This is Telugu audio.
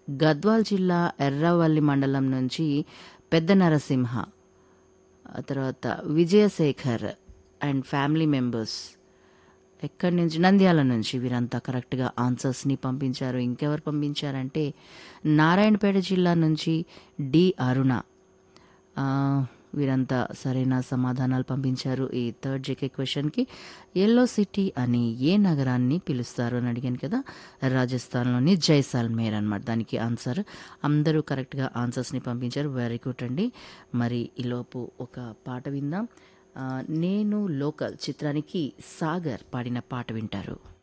గద్వాల్ జిల్లా ఎర్రవల్లి మండలం నుంచి పెద్ద నరసింహ ఆ తర్వాత విజయశేఖర్ అండ్ ఫ్యామిలీ మెంబర్స్ ఎక్కడి నుంచి నంద్యాల నుంచి వీరంతా కరెక్ట్గా ఆన్సర్స్ని పంపించారు ఇంకెవరు పంపించారంటే నారాయణపేట జిల్లా నుంచి డి అరుణ ఆ, వీరంతా సరైన సమాధానాలు పంపించారు ఈ థర్డ్ జేకే క్వశ్చన్కి ఎల్లో సిటీ అని ఏ నగరాన్ని పిలుస్తారు అని అడిగాను కదా రాజస్థాన్లోని జైసాల్మేర్ అనమాట దానికి ఆన్సర్ అందరూ కరెక్ట్గా ఆన్సర్స్ని పంపించారు వెరీ గుడ్ అండి మరి ఈలోపు ఒక పాట విందాం ఆ, నేను లోకల్ చిత్రానికి సాగర్ పాడిన పాట వింటారు